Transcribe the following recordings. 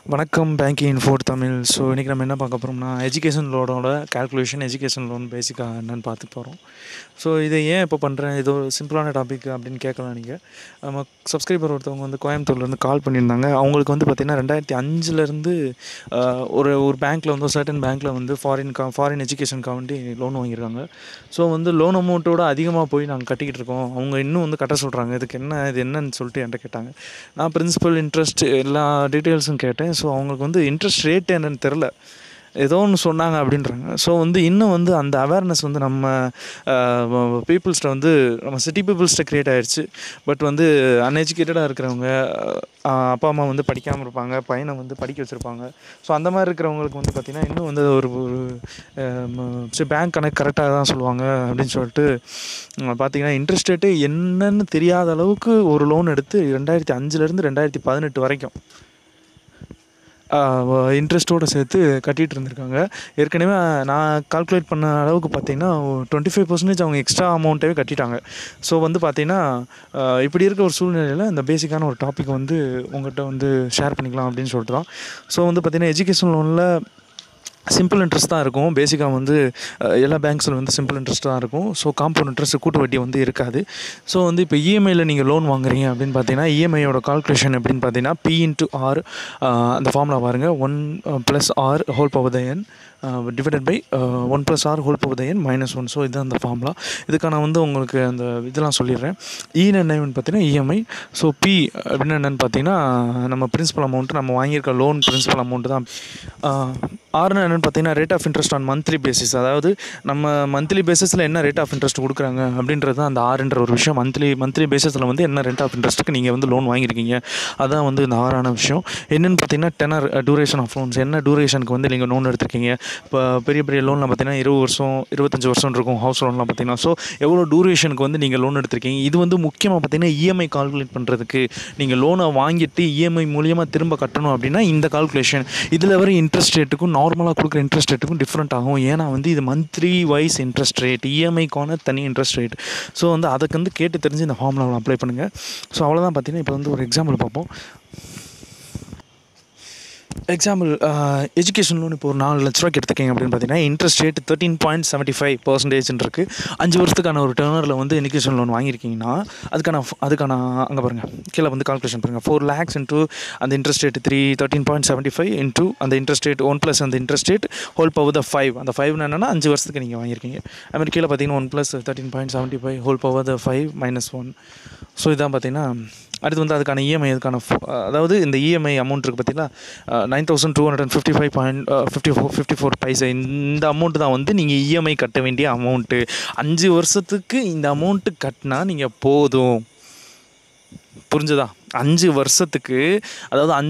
வணக்கம் banking info Tamil so இன்றைக்கி நம்ம என்ன பார்க்க போகிறோம்னா எஜுகேஷன் லோனோட கால்குலேஷன் எஜுகேஷன் லோன் பேசிக்காக என்னென்னு பார்த்து போகிறோம் ஸோ இதை ஏன் இப்போ பண்ணுறேன் இது ஒரு சிம்பிளான டாபிக் அப்படின்னு கேட்கலாம் நீங்கள் நம்ம சப்ஸ்கிரைபர் ஒருத்தவங்க வந்து கோயம்புத்தூர்லேருந்து கால் பண்ணியிருந்தாங்க அவங்களுக்கு வந்து பார்த்திங்கன்னா ரெண்டாயிரத்தி அஞ்சுலேருந்து ஒரு ஒரு பேங்க்கில் வந்து சர்டன் பேங்க்கில் வந்து ஃபாரின் கா ஃபாரின் எஜுகேஷனுக்காக வேண்டி லோன் வாங்கியிருக்காங்க ஸோ வந்து லோன் அமௌண்ட்டோட அதிகமாக போய் நாங்கள் கட்டிக்கிட்டு இருக்கோம் அவங்க இன்னும் வந்து கட்ட சொல்கிறாங்க இதுக்கு என்ன இது என்னன்னு சொல்லிட்டு என்கிட்ட கேட்டாங்க நான் பிரின்சிபல் இன்ட்ரெஸ்ட் எல்லா டீட்டெயில்ஸும் கேட்டேன் ஸோ அவங்களுக்கு வந்து இன்ட்ரெஸ்ட் ரேட் என்னன்னு தெரில ஏதோ ஒன்று சொன்னாங்க அப்படின்றாங்க ஸோ வந்து இன்னும் வந்து அந்த அவேர்னஸ் வந்து நம்ம பீப்புள்ஸ்கிட்ட வந்து நம்ம சிட்டி பீப்புள்ஸ்கிட்ட க்ரியேட் ஆயிடுச்சு பட் வந்து அன்எஜுகேட்டடாக இருக்கிறவங்க அஹ், அப்பா அம்மா வந்து படிக்காமல் இருப்பாங்க பையனை வந்து படிக்க வச்சுருப்பாங்க ஸோ அந்த மாதிரி இருக்கிறவங்களுக்கு வந்து பார்த்திங்கன்னா இன்னும் வந்து ஒரு ஒரு பேங்க் கணக்கு கரெக்டாக தான் சொல்லுவாங்க அப்படின்னு சொல்லிட்டு உம், பார்த்தீங்கன்னா இன்ட்ரெஸ்ட் ரேட்டு என்னன்னு தெரியாத அளவுக்கு ஒரு லோன் எடுத்து ரெண்டாயிரத்தி அஞ்சுலேருந்து ரெண்டாயிரத்தி பதினெட்டு வரைக்கும் இன்ட்ரெஸ்ட்டோடு சேர்த்து கட்டிகிட்டு இருந்திருக்காங்க ஏற்கனவே நான் கால்குலேட் பண்ண அளவுக்கு பார்த்தீங்கன்னா டுவெண்ட்டி ஃபைவ் பர்சன்டேஜ் அவங்க எக்ஸ்ட்ரா அமௌண்ட்டே கட்டிட்டாங்க ஸோ வந்து பார்த்தீங்கன்னா ஆஹ் இப்படி இருக்க ஒரு சூழ்நிலையில் இந்த பேசிக்கான ஒரு டாபிக் வந்து உங்கள்கிட்ட வந்து ஷேர் பண்ணிக்கலாம் அப்படின்னு சொல்லிட்டு தான் ஸோ வந்து பார்த்தீங்கன்னா எஜுகேஷன் லோனில் சிம்பிள் இன்ட்ரெஸ்ட் தான் இருக்கும் பேசிக்காக வந்து அஹ், எல்லா பேங்க்ஸில் வந்து சிம்பிள் இன்ட்ரெஸ்ட் தான் இருக்கும் ஸோ காம்பவுண்ட் இன்ட்ரெஸ்ட் கூட்டு வட்டி வந்து இருக்காது ஸோ வந்து இப்போ இஎம்ஐயில் நீங்கள் லோன் வாங்குறீங்க அப்படின்னு பார்த்தீங்கன்னா இஎம்ஐயோட கால்குலேஷன் எப்படின்னு பார்த்தீங்கன்னா பி இன்ட்டு ஆர் அந்த ஃபார்முலா பாருங்கள் one plus R whole power the N divided by one plus R whole power the N minus one so இதுதான் அந்த ஃபார்முலா இதுக்கான வந்து உங்களுக்கு அந்த இதெல்லாம் சொல்லிடுறேன் ஈன்னு என்னன்னு பார்த்தீங்கன்னா இஎம்ஐ ஸோ பி அப்படின்னு என்னென்னு பார்த்தீங்கன்னா நம்ம பிரின்சிபல் அமௌண்ட்டு நம்ம வாங்கியிருக்க லோன் பிரின்சிபல் அமௌண்ட்டு தான் ஆறுன்னு என்னென்னு பார்த்தீங்கன்னா rate of interest on monthly basis அதாவது நம்ம மந்த்லி பேசிஸில் என்ன ரேட் ஆஃப் இன்ட்ரெஸ்ட் கொடுக்குறாங்க அப்படின்றது தான் அந்த ஆறுன்ற ஒரு விஷயம் மந்த்லி மந்த்லி பேசிஸில் வந்து என்ன ரேட் ஆஃப் இன்ட்ரெஸ்ட்டுக்கு நீங்கள் வந்து லோன் வாங்கியிருக்கீங்க அதான் வந்து இந்த ஆறான விஷயம் என்னென்னு பார்த்தீங்கன்னா டெனர் டூரேஷன் ஆஃப் லோன்ஸ் என்ன டூரேஷனுக்கு வந்து நீங்கள் லோன் எடுத்திருக்கீங்க இப்போ பெரிய பெரிய லோனில் பார்த்தீங்கன்னா இருபது வருஷம் இருபத்தஞ்சு வருஷம் இருக்கும் ஹவுஸ் லோன்லாம் பார்த்தீங்கன்னா ஸோ எவ்வளோ டூரேஷனுக்கு வந்து நீங்கள் லோன் எடுத்திருக்கீங்க இது வந்து முக்கியமாக பார்த்தீங்கன்னா இஎம்ஐ கால்குலேட் பண்ணுறதுக்கு நீங்கள் லோனை வாங்கிட்டு இஎம்ஐ மூலியமாக திரும்ப கட்டணும் அப்படின்னா இந்த கால்குலேஷன் இதில் வர இன்ட்ரெஸ்ட் ரேட்டுக்கும் நார்மலாக கொடுக்குற இன்ட்ரெஸ்ட் ரேட்டுக்கும் டிஃப்ரெண்ட் ஆகும் ஏன்னா வந்து இது மந்த்லி வைஸ் இன்ட்ரெஸ்ட் ரேட் இஎம்ஐக்கான தனி இன்ட்ரெஸ்ட் ரேட் ஸோ வந்து அதுக்கு வந்து கேட்டு தெரிஞ்சு இந்த ஃபார்முலாவில் அப்ளை பண்ணுங்கள் ஸோ அவ்வளோதான் பார்த்தீங்கன்னா இப்போ வந்து ஒரு எக்ஸாம்பிள் பார்ப்போம் எக்ஸாம்பிள் எஜுகேஷன் லோன் இப்போ ஒரு நாலு லட்ச ரூபாய்க்கு எடுத்துக்கீங்க அப்படின்னு பார்த்தீங்கன்னா interest rate thirteen point seventy five percentage இருக்குது அஞ்சு வருஷத்துக்கான ஒரு டேர்னரில் வந்து எஜுகேஷன் லோன் வாங்கியிருக்கீங்கன்னா அதுக்கான அதுக்கான அங்கே பாருங்கள் கீழே வந்து கால்குலேஷன் பாருங்கள் ஃபோர் லேக்ஸ் இன்ட்டு அந்த interest rate three thirteen point seventy five into அந்த இன்ட்ரெஸ்ட் ரேட் ஒன் ப்ளஸ் அந்த interest rate whole power the five அந்த ஃபைவ் என்னன்னா அஞ்சு வருஷத்துக்கு நீங்கள் வாங்கியிருக்கீங்க அதுமாதிரி கீழே பார்த்தீங்கன்னா one plus thirteen point seventy five whole power the five minus one so இதான் பார்த்தீங்கன்னா அடுத்து வந்து அதுக்கான இஎம்ஐ அதுக்கான ஃப- அதாவது இந்த இஎம்ஐ அமௌண்ட் இருக்குது பார்த்தீங்களா nine thousand two hundred and fifty five point fifty four fifty four paisa இந்த அமௌண்ட் தான் வந்து நீங்கள் இஎம்ஐ கட்ட வேண்டிய அமௌண்ட்டு அஞ்சு வருஷத்துக்கு இந்த அமௌண்ட்டு கட்டினா நீங்கள் போதும் புரிஞ்சுதா அஞ்சு வருஷத்துக்கு அதாவது அஞ்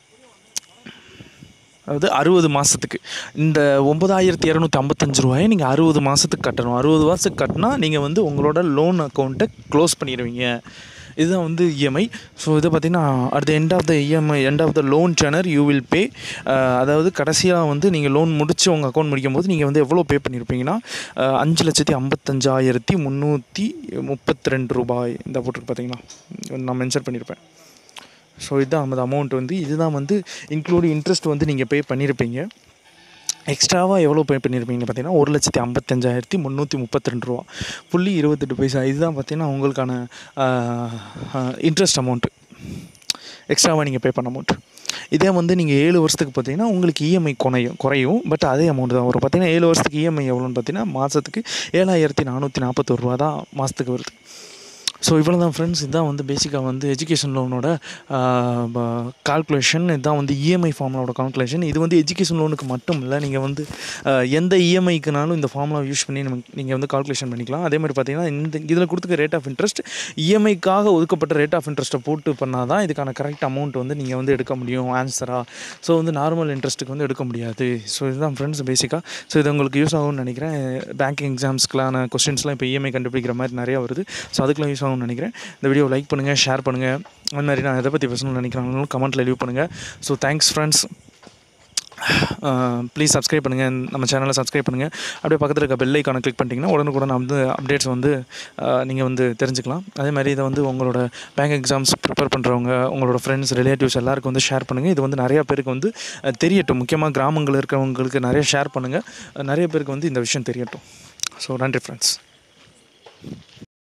அதாவது அறுபது மாதத்துக்கு இந்த ஒம்பதாயிரத்தி இரநூத்தி ஐம்பத்தஞ்சு ரூபாயை நீங்கள் அறுபது மாதத்துக்கு கட்டணும் அறுபது மாதத்துக்கு கட்டினா நீங்கள் வந்து உங்களோட லோன் அக்கௌண்ட்டை க்ளோஸ் பண்ணிடுவீங்க இதுதான் வந்து இஎம்ஐ ஸோ இதை பார்த்தீங்கன்னா at the end of the EMI end of the loan tenure you will pay அதாவது கடைசியாக வந்து நீங்கள் லோன் முடிச்சு உங்கள் அக்கௌண்ட் முடிக்கும் போது நீங்கள் வந்து எவ்வளோ பே பண்ணியிருப்பீங்கன்னா அஹ், அஞ்சு லட்சத்தி ஐம்பத்தஞ்சாயிரத்தி முந்நூற்றி முப்பத்தி ரெண்டு ரூபாய் இந்த போட்டுருக்கு பார்த்தீங்கன்னா நான் மென்ஷன் பண்ணியிருப்பேன் ஸோ இதுதான் அந்த அமௌண்ட் வந்து இதுதான் வந்து இன்க்ளூடிங் இன்ட்ரெஸ்ட் வந்து நீங்கள் பே பண்ணியிருப்பீங்க எக்ஸ்ட்ராவாக எவ்வளோ பே பண்ணியிருப்பீங்கன்னு பார்த்தீங்கன்னா ஒரு லட்சத்தி ஐம்பத்தஞ்சாயிரத்தி முந்நூற்றி முப்பத்தி ரெண்டு ரூபா புள்ளி இருபத்தெட்டு பைசா இதுதான் பார்த்தீங்கன்னா உங்களுக்கான இன்ட்ரெஸ்ட் அமௌண்ட்டு எக்ஸ்ட்ராவாக நீங்கள் பே பண்ண அமௌண்ட் இதே வந்து நீங்கள் ஏழு வருஷத்துக்கு பார்த்தீங்கன்னா உங்களுக்கு இஎம்ஐ குறையும் குறையும் பட் அதே அமௌண்ட் தான் வரும் பார்த்தீங்கன்னா ஏழு வருஷத்துக்கு இஎம்ஐ எவ்வளோன்னு பார்த்தீங்கன்னா மாதத்துக்கு ஏழாயிரத்தி நானூற்றி நாற்பத்தொரு ரூபா தான் மாதத்துக்கு வருது ஸோ இவ்வளோ தான் ஃப்ரெண்ட்ஸ் இதுதான் வந்து பேசிக்காக வந்து எஜுகேஷன் லோனோட கால்குலேஷன் இதுதான் வந்து இஎம்ஐ ஃபார்முலாவோட கால்குலேஷன் இது வந்து எஜுகேஷன் லோனுக்கு மட்டும் இல்லை நீங்கள் வந்து ஆஹ், எந்த இஎம்ஐக்குனாலும் இந்த ஃபார்முலா யூஸ் பண்ணி நமக்கு நீங்கள் வந்து கால்குலேஷன் பண்ணிக்கலாம் அதே மாதிரி பார்த்தீங்கன்னா இந்த இதில் கொடுத்துக்க ரேட் ஆஃப் இன்ட்ரெஸ்ட் இஎம்ஐக்காக ஒதுக்கப்பட்ட ரேட் ஆஃப் இன்ட்ரெஸ்ட்டை போட்டு பண்ணால் தான் இதுக்கான கரெக்ட் அமௌண்ட் வந்து நீங்கள் வந்து எடுக்க முடியும் ஆன்சராக ஸோ வந்து நார்மல் இன்ட்ரெஸ்ட்டுக்கு வந்து எடுக்க முடியாது ஸோ இதுதான் ஃப்ரெண்ட்ஸ் பேசிக்காக ஸோ இது உங்களுக்கு யூஸ் ஆகும்னு நினைக்கிறேன் பேங்கிங் எக்ஸாம்ஸ்க்கெலான கொஸ்டின்ஸ்லாம் இப்போ இஎம்ஐ கண்டுபிடிக்கிற மாதிரி நிறையா வருது ஸோ அதுக்கெலாம் யூஸ் ஆகும்னு நினைக்கிறேன் இந்த வீடியோ லைக் பண்ணுங்கள் ஷேர் பண்ணுங்கள் அந்த மாதிரி நான் எதை பற்றி பேசணும்னு நினைக்கிறாங்களும் கமெண்ட்டில் லீவ் பண்ணுங்கள் so thanks friends please subscribe பண்ணுங்கள் நம்ம சேனலை சப்ஸ்கிரைப் பண்ணுங்கள் அப்படியே பக்கத்தில் இருக்க பெல் ஐக்கானை கிளிக் பண்ணிட்டீங்கன்னா உடனுக்குடன் வந்து அப்டேட்ஸ் வந்து நீங்கள் வந்து தெரிஞ்சுக்கலாம் அதே மாதிரி இதை வந்து உங்களோட பேங்க் எக்ஸாம்ஸ் ப்ரிப்பேர் பண்ணுறவங்க உங்களோட ஃப்ரெண்ட்ஸ் ரிலேட்டிவ்ஸ் எல்லாருக்கும் வந்து ஷேர் பண்ணுங்கள் இது வந்து நிறையா பேருக்கு வந்து அஹ், தெரியட்டும் முக்கியமாக கிராமங்களில் இருக்கிறவங்களுக்கு நிறைய ஷேர் பண்ணுங்கள் நிறைய பேருக்கு வந்து இந்த விஷயம் தெரியட்டும் ஸோ நன்றி ஃப்ரெண்ட்ஸ்